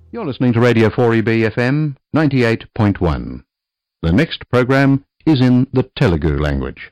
You're listening to Radio 4EB FM 98.1. The next program is in the Telugu language.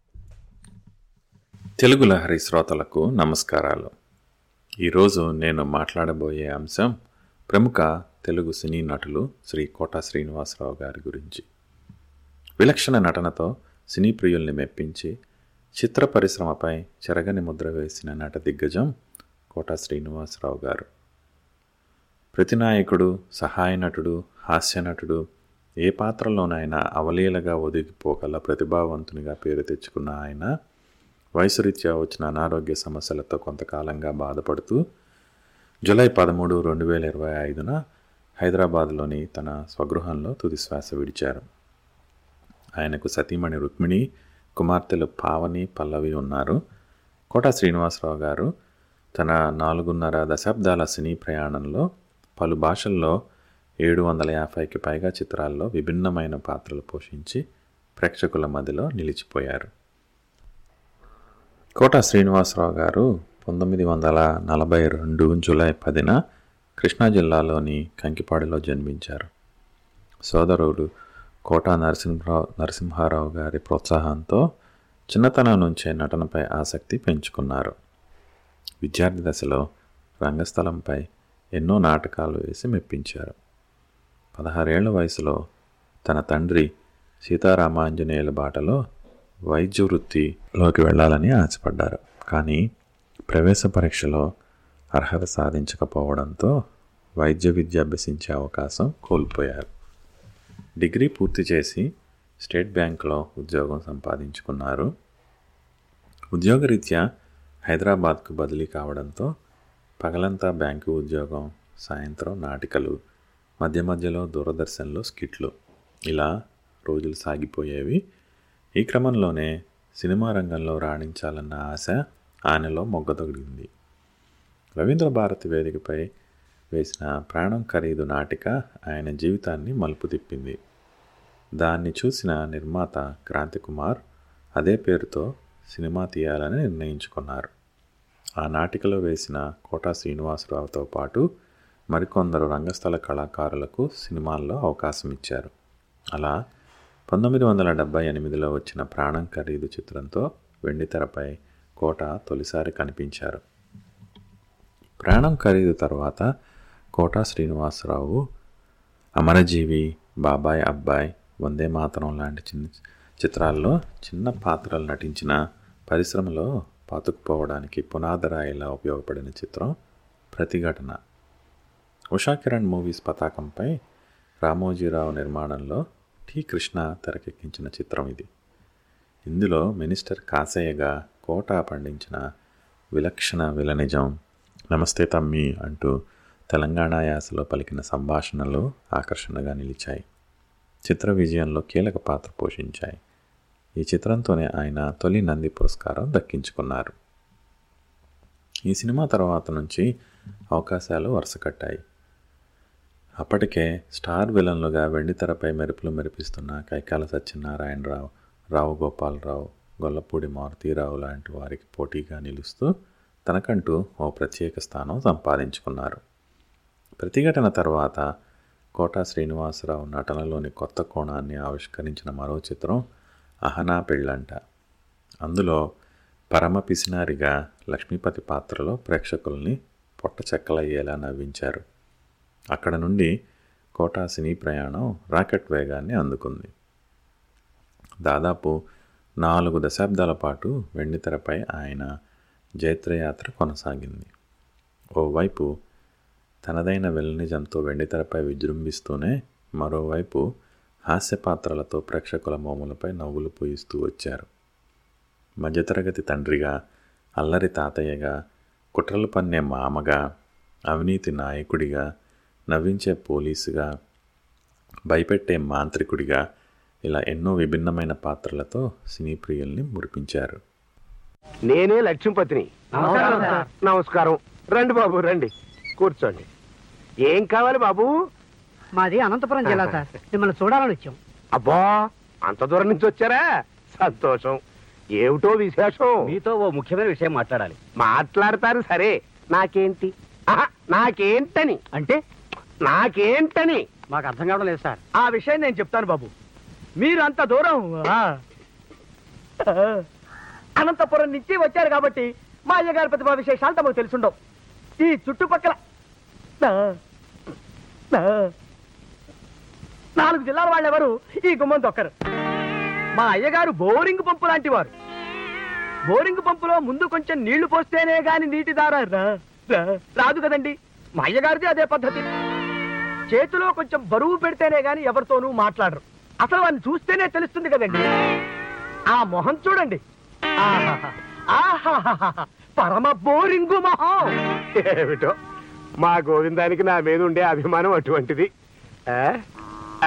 Telugu Lahari శ్రోతలకు నమస్కారాలు ఈరోజు నేను మాట్లాడబోయే అంశం ప్రముఖ తెలుగు సినీ నటులు శ్రీ కోట శ్రీనివాసరావు గారి గురించి విలక్షణ నటనతో సినీ ప్రియుల్ని మెప్పించి చిత్ర పరిశ్రమపై చెరగని ముద్ర వేసిన నట దిగ్గజం కోట శ్రీనివాసరావు గారు ప్రతినాయకుడు సహాయ నటుడు హాస్య నటుడు ఏ పాత్రలోనైనా అవలీలగా ఒదిగిపోగల ప్రతిభావంతునిగా పేరు తెచ్చుకున్న ఆయన వయసురీత్యా వచ్చిన అనారోగ్య సమస్యలతో కొంతకాలంగా బాధపడుతూ జూలై పదమూడు రెండు వేల ఇరవై ఐదున హైదరాబాద్లోని తన స్వగృహంలో తుదిశ్వాస విడిచారు ఆయనకు సతీమణి రుక్మిణి కుమార్తెలు పావని పల్లవి ఉన్నారు కోట శ్రీనివాసరావు గారు తన నాలుగున్నర దశాబ్దాల సినీ ప్రయాణంలో పలు భాషల్లో ఏడు వందల యాభైకి పైగా చిత్రాల్లో విభిన్నమైన పాత్రలు పోషించి ప్రేక్షకుల మధ్యలో నిలిచిపోయారు కోట శ్రీనివాసరావు గారు పంతొమ్మిది వందల నలభై రెండు జూలై పదిన కృష్ణా జిల్లాలోని కంకిపాడులో జన్మించారు సోదరుడు కోట నరసింహరావు నరసింహారావు గారి ప్రోత్సాహంతో చిన్నతనం నుంచే నటనపై ఆసక్తి పెంచుకున్నారు విద్యార్థి దశలో రంగస్థలంపై ఎన్నో నాటకాలు వేసి మెప్పించారు పదహారేళ్ల వయసులో తన తండ్రి సీతారామాంజనేయుల బాటలో వైద్య వృత్తిలోకి వెళ్ళాలని ఆశపడ్డారు కానీ ప్రవేశ పరీక్షలో అర్హత సాధించకపోవడంతో వైద్య విద్య అభ్యసించే అవకాశం కోల్పోయారు డిగ్రీ పూర్తి చేసి స్టేట్ బ్యాంక్లో ఉద్యోగం సంపాదించుకున్నారు ఉద్యోగరీత్యా హైదరాబాద్కు బదిలీ కావడంతో పగలంతా బ్యాంకు ఉద్యోగం సాయంత్రం నాటికలు మధ్య మధ్యలో దూరదర్శన్లో స్కిట్లు ఇలా రోజులు సాగిపోయేవి ఈ క్రమంలోనే సినిమా రంగంలో రాణించాలన్న ఆశ ఆయనలో మొగ్గతొగిడింది రవీంద్ర భారతి వేదికపై వేసిన ప్రాణం ఖరీదు నాటిక ఆయన జీవితాన్ని మలుపు తిప్పింది దాన్ని చూసిన నిర్మాత క్రాంతికుమార్ అదే పేరుతో సినిమా తీయాలని నిర్ణయించుకున్నారు ఆ నాటికలో వేసిన కోటా శ్రీనివాసరావుతో పాటు మరికొందరు రంగస్థల కళాకారులకు సినిమాల్లో అవకాశం ఇచ్చారు అలా పంతొమ్మిది వందల డెబ్బై ఎనిమిదిలో వచ్చిన ప్రాణం ఖరీదు చిత్రంతో వెండితెరపై కోట తొలిసారి కనిపించారు ప్రాణం ఖరీదు తర్వాత కోట శ్రీనివాసరావు అమరజీవి బాబాయ్ అబ్బాయి వందే మాతరం లాంటి చిన్న చిత్రాల్లో చిన్న పాత్రలు నటించిన పరిశ్రమలో పాతుకుపోవడానికి పునాదరాయిలా ఉపయోగపడిన చిత్రం ప్రతిఘటన ఉషా కిరణ్ మూవీస్ పతాకంపై రామోజీరావు నిర్మాణంలో టి కృష్ణ తెరకెక్కించిన చిత్రం ఇది ఇందులో మినిస్టర్ కాసయ్యగా కోట పండించిన విలక్షణ విలనిజం నమస్తే తమ్మి అంటూ తెలంగాణ యాసలో పలికిన సంభాషణలు ఆకర్షణగా నిలిచాయి చిత్ర విజయంలో కీలక పాత్ర పోషించాయి ఈ చిత్రంతోనే ఆయన తొలి నంది పురస్కారం దక్కించుకున్నారు ఈ సినిమా తర్వాత నుంచి అవకాశాలు వరుసకట్టాయి అప్పటికే స్టార్ విలన్లుగా వెండితెరపై మెరుపులు మెరిపిస్తున్న కైకాల సత్యనారాయణరావు రావు గోపాలరావు గొల్లపూడి మారుతీరావు లాంటి వారికి పోటీగా నిలుస్తూ తనకంటూ ఓ ప్రత్యేక స్థానం సంపాదించుకున్నారు ప్రతిఘటన తర్వాత కోటా శ్రీనివాసరావు నటనలోని కొత్త కోణాన్ని ఆవిష్కరించిన మరో చిత్రం అహనా పెళ్ళంట అందులో పరమ పిసినారిగా లక్ష్మీపతి పాత్రలో ప్రేక్షకుల్ని పొట్ట చెక్కలయ్యేలా నవ్వించారు అక్కడ నుండి కోటా సినీ ప్రయాణం రాకెట్ వేగాన్ని అందుకుంది దాదాపు నాలుగు దశాబ్దాల పాటు వెండితెరపై ఆయన జైత్రయాత్ర కొనసాగింది ఓవైపు తనదైన వెల్లనిజంతో వెండితెరపై విజృంభిస్తూనే మరోవైపు హాస్య పాత్రలతో ప్రేక్షకుల మోములపై నవ్వులు పూయిస్తూ వచ్చారు మధ్యతరగతి తండ్రిగా అల్లరి తాతయ్యగా కుట్రలు పన్నే మామగా అవినీతి నాయకుడిగా నవ్వించే పోలీసుగా భయపెట్టే మాంత్రికుడిగా ఇలా ఎన్నో విభిన్నమైన పాత్రలతో సినీ ప్రియుల్ని మురిపించారు నేనే లక్ష్మీపతిని నమస్కారం సార్. నమస్కారం రండి బాబు రండి కూర్చోండి ఏం కావాలి బాబు మాది అనంతపురం జిల్లా సార్ మిమ్మల్ని చూడాలని వచ్చాం అబ్బా అంత దూరం నుంచి వచ్చారా సంతోషం ఏమిటో విశేషం మీతో ఓ ముఖ్యమైన విషయం మాట్లాడాలి మాట్లాడతారు సరే నాకేంటి ఆహా, నాకేంటని అంటే నాకేంటని మాకు అర్థం కావడం లేదు సార్ ఆ విషయం నేను చెప్తాను బాబు మీరు అంత దూరం ఆ, ఆ, అనంతపురం నుంచి వచ్చారు కాబట్టి మా అయ్యగారి ప్రతిభా విశేషాలు తమకు తెలుసుండవు ఈ చుట్టుపక్కల ఆ, ఆ, నాలుగు జిల్లాల వాళ్ళెవరు ఈ గుమ్మం దొక్కరు మా అయ్యగారు బోరింగ్ పంపు లాంటి వారు బోరింగ్ పంపులో ముందు కొంచెం నీళ్లు పోస్తేనే గాని నీటి దార రా- రా- రాదు కదండి మా అయ్యగారిది అదే పద్ధతి చేతిలో కొంచెం బరువు పెడితేనే గాని ఎవరితోనూ మాట్లాడరు అసలు వాడిని చూస్తేనే తెలుస్తుంది కదండి ఆ మొహం చూడండి ఆహాహా. ఆహాహాహా. పరమ బోరింగు మొహం ఏమిటో మా గోవిందానికి నా మీద ఉండే అభిమానం అటువంటిది ఆ? ఆ.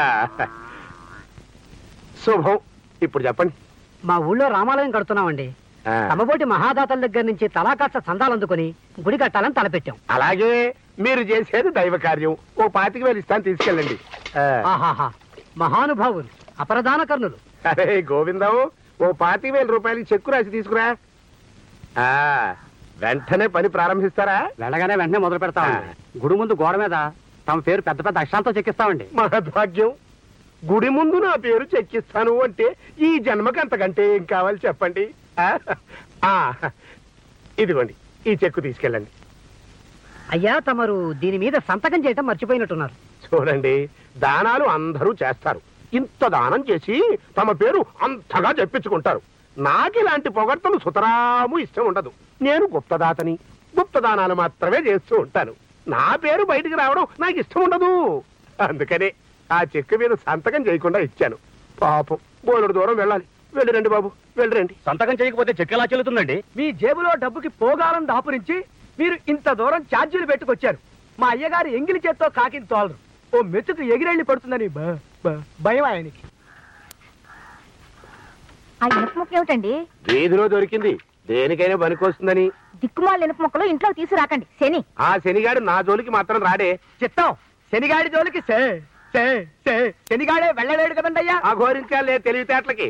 శుభం ఇప్పుడు చెప్పండి మా ఊళ్ళో రామాలయం కడుతున్నామండి ఆ. తమబోటి మహాదాతల దగ్గర నుంచి తలాకాస్త సందాలు అందుకుని గుడి కట్టాలని తలపెట్టాం అలాగే మీరు చేసేది దైవ కార్యం ఓ పాతికి వేలు ఇస్తాను తీసుకెళ్ళండి ఆ. ఆహాహా మహానుభావులు అపరదాన కర్ణులు అరే గోవిందం ఓ పాతిక వేల రూపాయలకి చెక్కు రాసి తీసుకురా ఆ వెంటనే పని ప్రారంభిస్తారా వెళ్ళగానే వెంటనే మొదలు పెడతామండి గుడి ముందు గోడ మీద తమ పేరు పెద్ద పెద్ద అక్షరాలతో చెక్కిస్తామండి మహద్భాగ్యం గుడి ముందు నా పేరు చెక్కిస్తాను అంటే ఈ జన్మకి అంతకంటే ఏం కావాలి చెప్పండి ఆ? ఆ, ఇదిగోండి ఈ చెక్కు తీసుకెళ్ళండి అయ్యా తమరు దీని మీద సంతకం చేయటం మర్చిపోయినట్టున్నారు చూడండి దానాలు అందరూ చేస్తారు ఇంత దానం చేసి తమ పేరు అంతగా చెప్పించుకుంటారు నాకు ఇలాంటి పొగడ్తలు సుతరాము ఇష్టం ఉండదు నేను గుప్తదాతని గుప్తదానాలు మాత్రమే చేస్తూ ఉంటాను నా పేరు బయటికి రావడం నాకు ఇష్టం ఉండదు అందుకనే ఆ చెక్కు మీద సంతకం చేయకుండా ఇచ్చాను పాపం బోలుడు దూరం వెళ్ళాలి వెళ్ళిరండి బాబు వెళ్ళిరండి సంతకం చేయకపోతే చెక్ ఎలా చెల్లుతుందండి మీ జేబులో డబ్బుకి పోగాలం దాపురించి మీరు ఇంత దూరం ఛార్జీలు పెట్టుకొచ్చారు మా అయ్యగారు ఎంగిలి చేత్తో కాకిని తోలరు ఓ మెతుకు ఎగిరెళ్ళి పడుతుందని బ- బ- భయం ఆయనకి ఆ ఇనుప ముక్క ఏమిటండి వీధిలో దొరికింది దేనికైనా పనికొస్తుందని దిక్కుమాల ఇనుప ముక్కలు ఇంట్లో తీసుకురాకండి శని ఆ శనిగాడు నా జోలికి మాత్రం రాడే చిత్తం శనిగాడి జోలికి సే సే సే శనిగాడే వెళ్ళలేడు కదండి అయ్యా ఆ ఘోరించాలే తెలివితేటలకి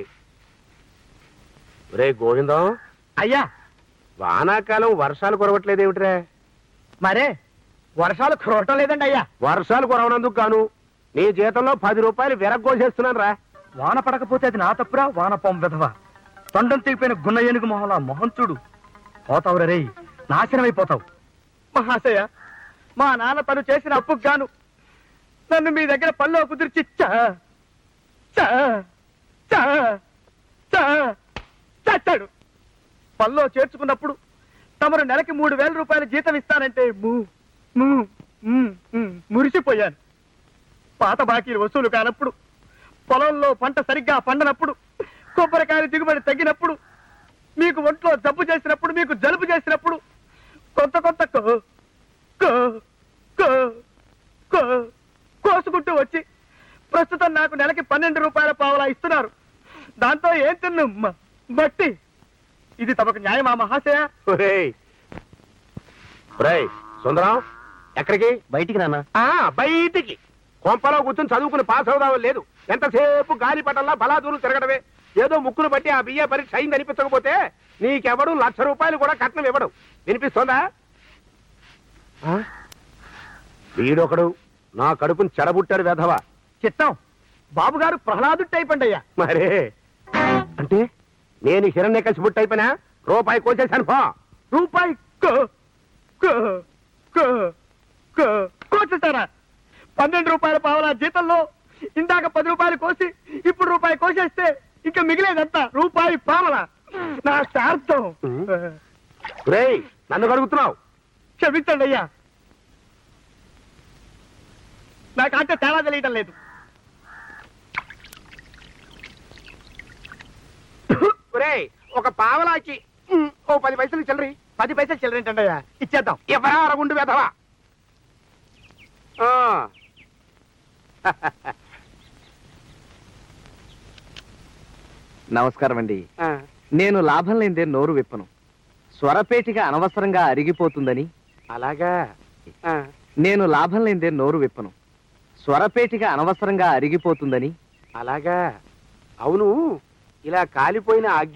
రే గోవిందం అయ్యా వానాకాలం వర్షాలు కురవట్లేదేమిట్రా మరే వర్షాలు కురవటం లేదండి అయ్యా వర్షాలు కురవనందుకు గాను నీ జీతంలో పది రూపాయలు విరగ్గోసేస్తున్నాను రా వాన పడకపోతే అది నా తప్పురా వాన పొం విధవ తొండం తెగిపోయిన గున్న ఏనుగు మొహల మొహం చూడు పోతావు రే నాశనమైపోతావు మహాశయ మా నాన్న తను చేసిన అప్పుకు గాను నన్ను మీ దగ్గర పనిలో కుదిర్చి చా చా చా చా చచ్చాడు పనిలో చేర్చుకున్నప్పుడు తమరు నెలకి మూడు వేల రూపాయల జీతం ఇస్తానంటే ము ము మ్, మ్, మురిసిపోయాను పాత బాకీలు వసూలు కానప్పుడు పొలంలో పంట సరిగ్గా పండనప్పుడు కొబ్బరికాయల దిగుబడి తగ్గినప్పుడు మీకు ఒంట్లో జబ్బు చేసినప్పుడు మీకు జలుబు చేసినప్పుడు కొంత కొంత కో- కో- కో- కో- కోసుకుంటూ వచ్చి ప్రస్తుతం నాకు నెలకి పన్నెండు రూపాయల పావలా ఇస్తున్నారు దాంతో ఏం తిన్ను మ- మట్టి ఇది తమకు న్యాయమా మహాశయ ఒరేయ్ ఒరేయ్ సుందరం ఎక్కడికి బయటికి నాన్న ఆ బయటికి కొంపలో కూర్చొని చదువుకుని పాస్ అవుదామని లేదు ఎంతసేపు గాలి పటంలా బలాదూరు తిరగడమే ఏదో ముక్కును బట్టి ఆ బియ్య పరీక్ష అయింది అనిపించకపోతే నీకెవడు లక్ష రూపాయలు కూడా కట్నం ఇవ్వడు వినిపిస్తోందా ఆ? వీడొకడు నా కడుపుని చెడబుట్టాడు వెధవ చిత్తం బాబు గారు ప్రహ్లాదు టైప్ అండి అయ్యా మరే అంటే నేను హిరణ్య కసిబుట్టు అయిపోయినా రూపాయి కోసేశాను పో రూపాయి కో- కో- కో- కో- కోసేస్తారా పన్నెండు రూపాయల పావలా జీతంలో ఇందాక పది రూపాయలు కోసి ఇప్పుడు రూపాయి కోసేస్తే ఇంకా మిగిలేదంతా రూపాయి పావలా నా శార్థం రేయ్ నన్ను కడుగుతున్నావు క్షమించండి అయ్యా నాకంటే తేడా తెలియటం లేదు రేయ్ ఒక పావలాకి ఉమ్, ఓ పది పైసలు చిల్లరి పది పైసలు చిల్లరేంటండి అయ్యా ఇచ్చేద్దాం ఎవరా అరగుండు వెధవా ఆ. నమస్కారం అండి ఆ. నేను లాభం లేదే నోరు విప్పను స్వరపేటిగా అనవసరంగా అరిగిపోతుందని అలాగా ఆ. నేను లాభం లేదే నోరు విప్పను స్వరపేటిగా అనవసరంగా అరిగిపోతుందని అలాగా అవును ఇలా కాలిపోయిన అగ్గి